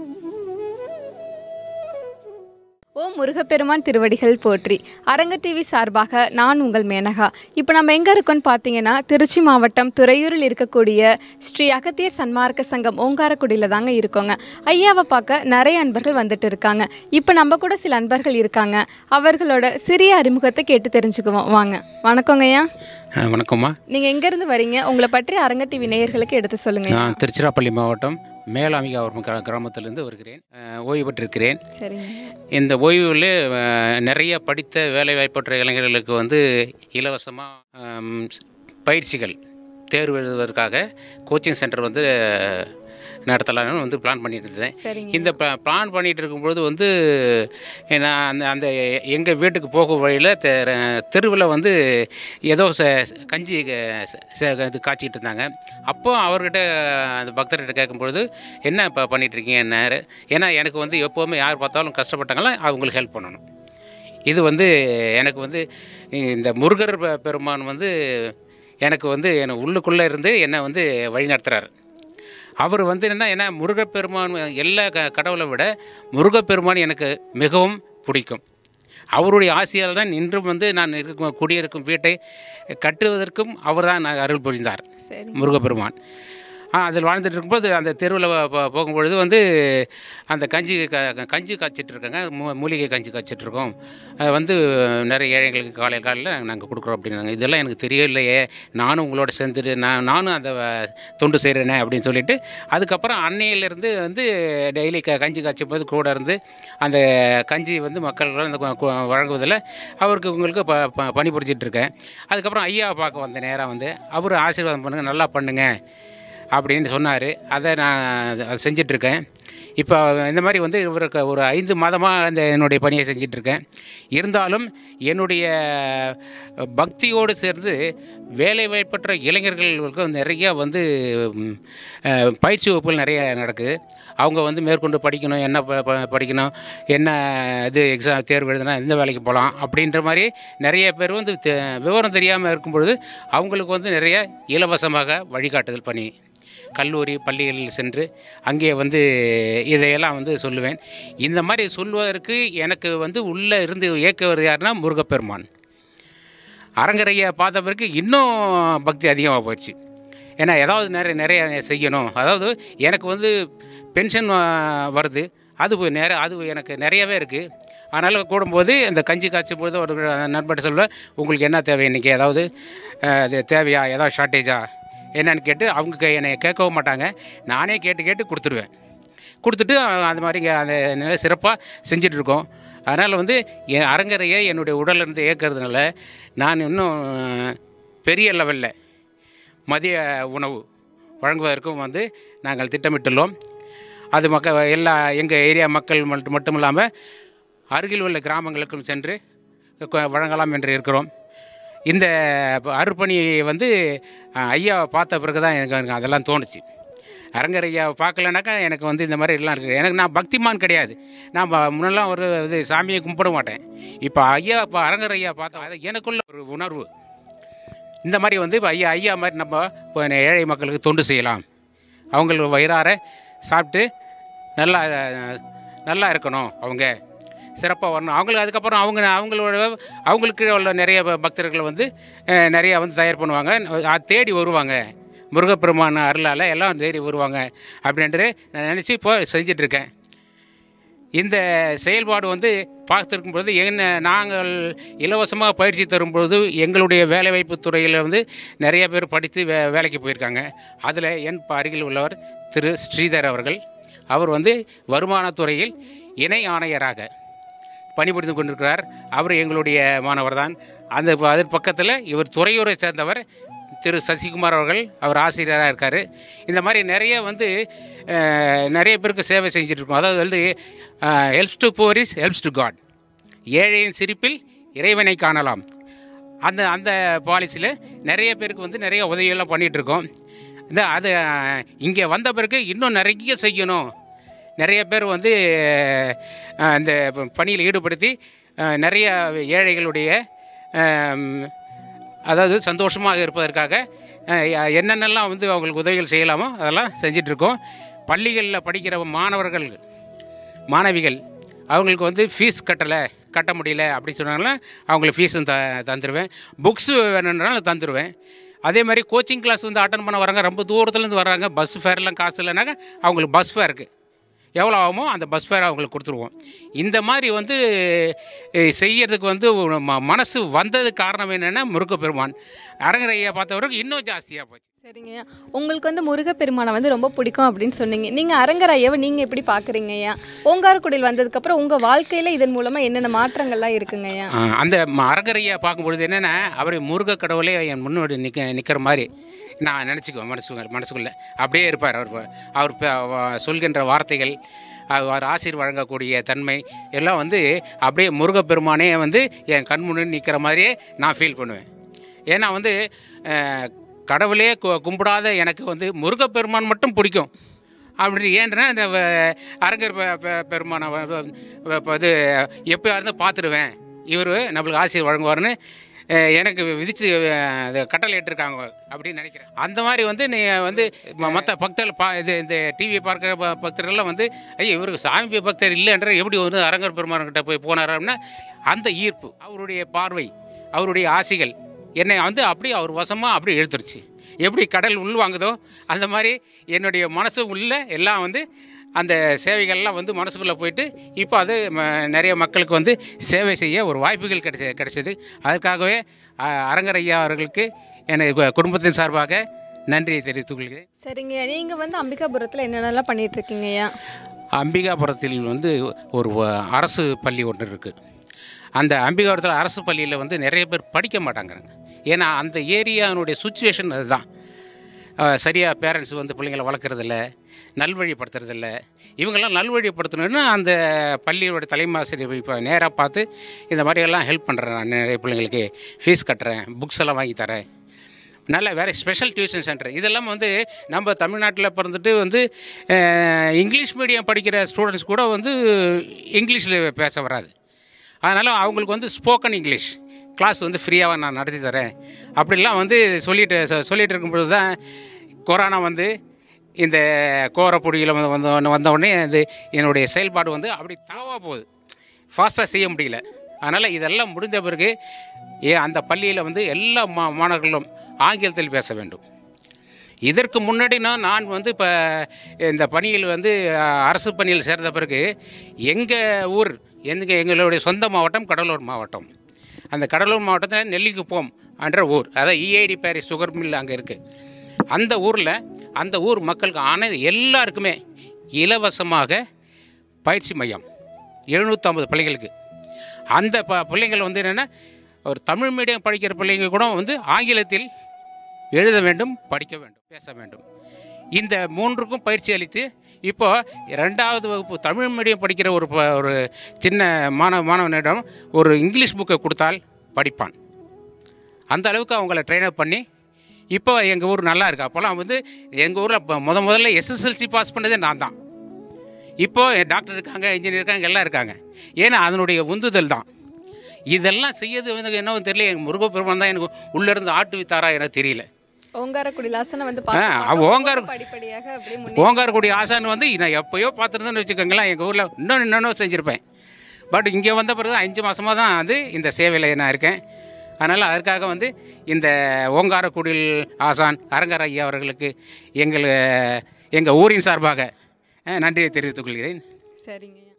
ஓ முருகப்பெருமான் திருவடிகள் போற்றி அரங்க டிவி சார்பாக நான் உங்கள் மேனகா இப்போ நம்ம எங்கே இருக்கோம்னு பார்த்தீங்கன்னா திருச்சி மாவட்டம் துறையூரில் இருக்கக்கூடிய ஸ்ரீ அகத்தியர் சன்மார்க்க சங்கம் ஓங்காரக்குடியில் தாங்க இருக்கோங்க ஐயாவை பார்க்க நிறைய அன்பர்கள் வந்துட்டு இருக்காங்க இப்போ நம்ம கூட சில அன்பர்கள் இருக்காங்க அவர்களோட சிறிய அறிமுகத்தை கேட்டு தெரிஞ்சுக்குவோம் வாங்க வணக்கங்க ஐயா ஆ, வணக்கம்மா நீங்கள் எங்கேருந்து வரீங்க உங்களை பற்றி அரங்க டிவி நேயர்களுக்கு எடுத்து சொல்லுங்க நான் திருச்சிராப்பள்ளி மாவட்டம் மேலாமிகாவரம் கிரா கிராமத்திலிருந்து வருகிறேன் ஆ, ஓய்வு பெற்றிருக்கிறேன் சரிங்க இந்த ஓய்வில் ஆ, நிறைய படித்த வேலைவாய்ப்பற்ற இளைஞர்களுக்கு வந்து இலவசமாக பயிற்சிகள் தேர்வு எழுதுவதற்காக கோச்சிங் சென்டர் வந்து நடத்தலாம்னு வந்து பிளான் பண்ணிட்டு இருந்தேன் சரிங்க இந்த பிளான் பண்ணிட்டு இருக்கும்பொழுது வந்து நான் அந்த அந்த எங்கள் வீட்டுக்கு போகும் வழியில் தெருவில் வந்து ஏதோ ச கஞ்சி க- ச- ச- இது காய்ச்சிக்கிட்டு இருந்தாங்க அப்போ அவர்கிட்ட அந்த பக்தர்கிட்ட கேட்கும்பொழுது என்ன இப்போ பண்ணிட்டு இருக்கீங்க என்ன ஏன்னா எனக்கு வந்து எப்போவுமே யார் பார்த்தாலும் கஷ்டப்பட்டாங்களோ அவங்களுக்கு ஹெல்ப் பண்ணணும் இது வந்து எனக்கு வந்து இந்த முருகர் பெ- பெருமான் வந்து எனக்கு வந்து என் உள்ளுக்குள்ளே இருந்து என்னை வந்து வழி நடத்துகிறார் அவர் வந்து என்ன ஏன்னா முருகப்பெருமான் எல்லா க கடவுளை விட முருகப்பெருமான் எனக்கு மிகவும் பிடிக்கும் அவருடைய ஆசையால் தான் இன்றும் வந்து நான் இருக்கும் குடியிருக்கும் வீட்டை கட்டுவதற்கும் அவர் தான் அருள் புரிந்தார் சரி முருகப்பெருமான் ஆ, அதில் வாழ்ந்துட்டு இருக்கும்போது அந்த தெருவில் போகும்பொழுது வந்து அந்த கஞ்சி க க- கஞ்சி காய்ச்சிட்டு இருக்காங்க மூ மூலிகை கஞ்சி காய்ச்சிட்டு இருக்கோம் அது வந்து நிறைய ஏழைங்களுக்கு காலையில் காலையில் நாங்கள் கொடுக்குறோம் அப்படின்னாங்க இதெல்லாம் எனக்கு தெரியலையே நானும் உங்களோட சேர்ந்துட்டு நான் நானும் அந்த வ- தொண்டு செய்கிறேனே அப்படின்னு சொல்லிட்டு அதுக்கப்புறம் அன்னையிலேருந்து வந்து டெய்லி க கஞ்சி காய்ச்சும் போது கூட இருந்து அந்த கஞ்சி வந்து மக்கள் அந்த கு- கு- வழங்குவதில் அவருக்கு உங்களுக்கு ப ப- பணி புரிஞ்சிட்டு இருக்கேன் அதுக்கப்புறம் ஐயாவை பார்க்க வந்த நேராக வந்து அவர் ஆசீர்வாதம் பண்ணுங்கள் நல்லா பண்ணுங்க அப்படின்னு சொன்னார் அதை நான் அதை செஞ்சிட்ருக்கேன் இப்போ இந்த மாதிரி வந்து இவருக்கு ஒரு ஐந்து மாதமாக அந்த என்னுடைய பணியை செஞ்சிட்ருக்கேன் இருந்தாலும் என்னுடைய பக்தியோடு சேர்ந்து வேலைவாய்ப்பற்ற இளைஞர்களுக்கு நிறைய வந்து ம், அஹ், பயிற்சி வகுப்புகள் நிறைய நடக்குது அவங்க வந்து மேற்கொண்டு படிக்கணும் என்ன ப- ப- படிக்கணும் என்ன இது எக்ஸாம் தேர்வு எழுதுனா எந்த வேலைக்கு போகலாம் அப்படின்ற மாதிரி நிறைய பேர் வந்து தெ- விவரம் தெரியாமல் இருக்கும் பொழுது அவங்களுக்கு வந்து நிறைய இலவசமாக வழிகாட்டுதல் பண்ணி கல்லூரி பள்ளிகளில் சென்று அங்கே வந்து இதையெல்லாம் வந்து சொல்லுவேன் இந்த மாதிரி சொல்வதற்கு எனக்கு வந்து உள்ளே இருந்து இயக்குவது யாருன்னா முருகப்பெருமான் அரங்கரையை பார்த்த பிறகு இன்னும் பக்தி அதிகமாக போயிடுச்சு ஏன்னா ஏதாவது நிறைய நிறைய செய்யணும் அதாவது எனக்கு வந்து பென்ஷன் வ- வருது அது போய் நிறைய அது எனக்கு நிறையவே இருக்குது அதனால் கூடும்போது இந்த கஞ்சி காய்ச்சும் பொழுது ஒரு நண்பர்கிட்ட சொல்லுவேன் உங்களுக்கு என்ன தேவை இன்றைக்கி ஏதாவது அஹ், இது தேவையா ஏதாவது ஷார்ட்டேஜா என்னன்னு கேட்டு அவங்க கே- என்னை கேட்கவும் மாட்டாங்க நானே கேட்டு கேட்டு கொடுத்துருவேன் கொடுத்துட்டு அஹ், அந்த மாதிரி இங்க அந்த நிலை சிறப்பாக செஞ்சிட்ருக்கோம் அதனால் வந்து என் அரங்கரையை என்னுடைய உடலிருந்து இயக்கிறதுனால நான் இன்னும் அஹ், பெரிய லெவலில் மதிய உணவு வழங்குவதற்கும் வந்து நாங்கள் திட்டமிட்டுள்ளோம் அது மக்கள் எல்லா எங்கள் ஏரியா மக்கள் மட்டும் மட்டும் இல்லாமல் அருகில் உள்ள கிராமங்களுக்கும் சென்று கொ- வழங்கலாம் என்று இருக்கிறோம் இந்த ப- அர்ப்பணியை வந்து அஹ், ஐயாவை பார்த்த பிறகு தான் எனக்கு எனக்கு அதெல்லாம் தோணுச்சு அரங்கர் ஐயாவை பார்க்கலனாக்கா எனக்கு வந்து இந்த மாதிரி எல்லாம் இருக்குது எனக்கு நான் பக்திமான் கிடையாது நான் ப- முன்னெல்லாம் ஒரு இது சாமியை கும்பிட மாட்டேன் இப்போ ஐயா இப்போ அரங்கர் ஐயா பார்த்தா அது எனக்குள்ள ஒரு உணர்வு இந்த மாதிரி வந்து இப்போ ஐயா ஐயா மாதிரி நம்ம இப்போ ஏழை மக்களுக்கு தொண்டு செய்யலாம் அவங்களுக்கு வயிறார சாப்பிட்டு நல்லா அஹ், நல்லா இருக்கணும் அவங்க சிறப்பாக வரணும் அவங்களுக்கு அதுக்கப்புறம் அவங்க அவங்களோட அவங்களுக்கு உள்ள நிறைய ப- பக்தர்கள் வந்து அஹ், நிறைய வந்து தயார் பண்ணுவாங்க அஹ், தேடி வருவாங்க முருகப்பெருமான அருளால் எல்லாம் தேடி வருவாங்க அப்படின்ட்டு நான் நினச்சி இப்போ செஞ்சிட்ருக்கேன் இந்த செயல்பாடு வந்து பார்த்துருக்கும் பொழுது என்ன நாங்கள் இலவசமாக பயிற்சி தரும் பொழுது எங்களுடைய வேலைவாய்ப்பு துறையில் வந்து நிறைய பேர் படித்து வே வேலைக்கு போயிருக்காங்க அதில் என் ப- அருகில் உள்ளவர் திரு ஸ்ரீதர் அவர்கள் அவர் வந்து வருமானத்துறையில் இணை ஆணையராக பணிபுரிந்து கொண்டிருக்கிறார் அவர் எங்களுடைய மாணவர் தான் அந்த ப- அதன் பக்கத்தில் இவர் துறையூரை சேர்ந்தவர் திரு சசிகுமார் அவர்கள் அவர் ஆசிரியராக இருக்கார் இந்த மாதிரி நிறைய வந்து அஹ், நிறைய பேருக்கு சேவை செஞ்சுட்டு இருக்கோம் அதாவது வந்து helps to poor is helps to God ஏழையின் சிரிப்பில் இறைவனை காணலாம் அந்த அந்த பாலிசியில் நிறைய பேருக்கு வந்து நிறைய உதவியெல்லாம் பண்ணிகிட்டு இருக்கோம் இந்த அது இங்கே வந்த பிறகு இன்னும் நிறைய செய்யணும் நிறைய பேர் வந்து அஹ், இந்த பணியில் ஈடுபடுத்தி அஹ், நிறைய ஏழைகளுடைய அம், அதாவது சந்தோஷமாக இருப்பதற்காக அஹ், என்னென்னலாம் வந்து அவங்களுக்கு உதவிகள் செய்யலாமோ அதெல்லாம் செஞ்சிட்ருக்கோம் பள்ளிகளில் படிக்கிற மாணவர்கள் மாணவிகள் அவங்களுக்கு வந்து ஃபீஸ் கட்டலை கட்ட முடியல அப்படின்னு சொன்னாங்கன்னா அவங்களுக்கு ஃபீஸும் த தந்துடுவேன் புக்ஸு வேணும்னாலும் தந்துடுவேன் அதே மாதிரி கோச்சிங் கிளாஸ் வந்து அட்டன் பண்ண வராங்க ரொம்ப தூரத்துலேருந்து வர்றாங்க பஸ் ஃபேர்லாம் காசு இல்லைனாக்கா அவங்களுக்கு பஸ் ஃபேருக்கு எவ்வளோ ஆகுமோ அந்த பஸ் ஃபேர் அவங்களுக்கு கொடுத்துருவோம் இந்த மாதிரி வந்து அஹ், செய்யறதுக்கு வந்து ஒரு ம- மனசு வந்தது காரணம் என்னென்னா முருகப்பெருமான் அரங்கரையா பார்த்தவருக்கு இன்னும் ஜாஸ்தியாக போச்சு சரிங்கய்யா உங்களுக்கு வந்து முருகப்பெருமானை வந்து ரொம்ப பிடிக்கும் அப்படின்னு சொன்னீங்க நீங்கள் அரங்கர் ஐயாவை நீங்கள் எப்படி பார்க்குறீங்கய்யா ஓங்காரக்குடியில் வந்ததுக்கப்புறம் உங்கள் வாழ்க்கையில் இதன் மூலமாக என்னென்ன மாற்றங்கள்லாம் இருக்குங்கய்யா ஆ, அந்த ம- அரங்கரையா பார்க்கும்பொழுது என்னென்னா அவர் முருக கடவுளே என் முன்னோடி நிற்க நிற்கிற மாதிரி நான் நினச்சிக்குவேன் மனசு மனசுக்குள்ளே அப்படியே இருப்பார் அவர் ப- அவர் ப- வ- சொல்கின்ற வார்த்தைகள் அவர் ஆசீர் வழங்கக்கூடிய தன்மை எல்லாம் வந்து அப்படியே முருகப்பெருமானே வந்து என் கண் முன்னாடி நிற்கிற மாதிரியே நான் ஃபீல் பண்ணுவேன் ஏன்னா வந்து அஹ், கடவுளே கு- கும்பிடாத எனக்கு வந்து முருகப்பெருமான் மட்டும் பிடிக்கும் அப்படி ஏன்னா இந்த வ- அரங்கர் பெ- பெ- பெருமானை வ- வ- வ- இப்ப இது எப்போ இருந்து பார்த்துடுவேன் இவர் நம்மளுக்கு ஆசீர் வழங்குவார்னு அஹ், எனக்கு விதிச்சு அஹ், அது கட்டளை இட்டிருக்காங்க அப்படின்னு நினைக்கிறேன் அந்த மாதிரி வந்து நீ வந்து மற்ற பக்தர்கள் பா இது இந்த டிவி பார்க்குற ப- பக்தர்கள்லாம் வந்து ஐயோ இவருக்கு சாமி பக்தர் இல்லைன்ற எப்படி வந்து அரங்கர் பெருமான்கிட்ட போய் போனார் அப்படின்னா அந்த ஈர்ப்பு அவருடைய பார்வை அவருடைய ஆசைகள் என்னை வந்து அப்படியே அவர் வசமாக அப்படியே இழுத்துருச்சு எப்படி கடல் உள் வாங்குதோ அந்த மாதிரி என்னுடைய மனசு உள்ள எல்லாம் வந்து அந்த சேவைகள்லாம் வந்து மனசுக்குள்ளே போயிட்டு இப்போ அது ம- நிறைய மக்களுக்கு வந்து சேவை செய்ய ஒரு வாய்ப்புகள் கிடைச்ச கிடைச்சது அதுக்காகவே அ- அரங்கர் ஐயா அவர்களுக்கு எனது குடும்பத்தின் சார்பாக நன்றியை தெரிவித்துக் கொள்கிறேன் சரிங்கய்யா நீங்கள் வந்து அம்பிகாபுரத்தில் என்னென்னலாம் பண்ணிட்டு இருக்கீங்கய்யா அம்பிகாபுரத்தில் வந்து ஒரு வ- அரசு பள்ளி ஒன்று இருக்குது அந்த அம்பிகாபுரத்தில் அரசு பள்ளியில் வந்து நிறைய பேர் படிக்க மாட்டாங்கிறாங்க ஏன்னா அந்த ஏரியானுடைய சுச்சுவேஷன் அதுதான் சரியாக பேரண்ட்ஸ் வந்து பிள்ளைங்களை வளர்க்குறதில்ல நல்வழிப்படுத்துறதில்ல இவங்கெல்லாம் நல்வழிப்படுத்தணும்னு அந்த பள்ளியோட தலைமை ஆசிரியர் இப்போ நேராக பார்த்து இந்த மாதிரியெல்லாம் ஹெல்ப் பண்ணுறேன் நான் நிறைய பிள்ளைங்களுக்கு ஃபீஸ் கட்டுறேன் புக்ஸ் எல்லாம் வாங்கி தரேன் நல்ல வேறு ஸ்பெஷல் டியூஷன் சென்டர் இதெல்லாம் வந்து நம்ம தமிழ்நாட்டில் பிறந்துட்டு வந்து அஹ், இங்கிலீஷ் மீடியம் படிக்கிற ஸ்டூடெண்ட்ஸ் கூட வந்து இங்கிலீஷில் பேச வராது அதனால் அவங்களுக்கு வந்து ஸ்போக்கன் இங்கிலீஷ் கிளாஸ் வந்து ஃப்ரீயாக நான் நடத்தி தரேன் அப்படிலாம் வந்து சொல்லிட்டு சொ- சொல்லிட்டு இருக்கும்பொழுது தான் கொரோனா வந்து இந்த கோரப்பொடியில் வந்து வந்த வந்த உடனே அது என்னுடைய செயல்பாடு வந்து அப்படி தாவாக போகுது ஃபாஸ்ட்டாக செய்ய முடியல அதனால் இதெல்லாம் முடிந்த பிறகு ஏன் அந்த பள்ளியில் வந்து எல்லா மா மாணவர்களும் ஆங்கிலத்தில் பேச வேண்டும் இதற்கு முன்னாடி நான் நான் வந்து இப்போ இந்த பணியில் வந்து அஹ், அரசு பணியில் சேர்ந்த பிறகு எங்கள் ஊர் எங்க எங்களுடைய சொந்த மாவட்டம் கடலூர் மாவட்டம் அந்த கடலூர் மாவட்டத்தில் நெல்லிக்குப்பம் என்ற ஊர் அதாவது இஐடி பேரிஸ் சுகர் மில் அங்கே இருக்குது அந்த ஊரில் அந்த ஊர் மக்களுக்கு ஆன எல்லாருக்குமே இலவசமாக பயிற்சி மையம் எழுநூற்றம்பது பிள்ளைங்களுக்கு அந்த ப பிள்ளைங்கள் வந்து என்னென்னா ஒரு தமிழ் மீடியம் படிக்கிற பிள்ளைங்க கூட வந்து ஆங்கிலத்தில் எழுத வேண்டும் படிக்க வேண்டும் பேச வேண்டும் இந்த மூன்றுக்கும் பயிற்சி அளித்து இப்போ ரெண்டாவது வகுப்பு தமிழ் மீடியம் படிக்கிற ஒரு ப- ஒரு சின்ன மாணவ மாணவனிடம் ஒரு இங்கிலீஷ் புக்கை கொடுத்தால் படிப்பான் அந்த அளவுக்கு அவங்கள ட்ரெயின் அப் பண்ணி இப்போ எங்கள் ஊர் நல்லா இருக்கு அப்போல்லாம் வந்து எங்கள் ஊரில் முத முதல்ல எஸ்எஸ்எல்சி பாஸ் பண்ணதே நான் தான் இப்போ டாக்டர் இருக்காங்க இன்ஜினியர் இருக்காங்க எல்லாம் இருக்காங்க ஏன்னா அதனுடைய உந்துதல் தான் இதெல்லாம் செய்யறது வந்து என்னவோ தெரியல எங்கள் முருகப்பெருமான் தான் எனக்கு உள்ளேருந்து ஆட்டு வித்தாரா எனக்கு தெரியல ஓங்காரக்குடி லாசனை வந்து ஆ, பார்க்க அவ பார்க்க ஓங்கார- படிப்படியாக அப்படியே முன்னே ஓங்காரக்குடி ஆசான் வந்து நான் எப்போயோ பார்த்துருந்தேன்னு வச்சுக்கோங்களேன் எங்கள் ஊரில் இன்னொன்று இன்னொன்று செஞ்சுருப்பேன் பட் இங்கே வந்த பிறகு அஞ்சு மாதமாக தான் வந்து இந்த சேவையில் நான் இருக்கேன் அதனால் அதற்காக வந்து இந்த ஓங்காரக்குடில் ஆசான் அரங்கர் ஐயா அவர்களுக்கு எங்கள் எங்கள் ஊரின் சார்பாக அஹ், நன்றியை தெரிவித்துக் கொள்கிறேன் சரிங்கய்யா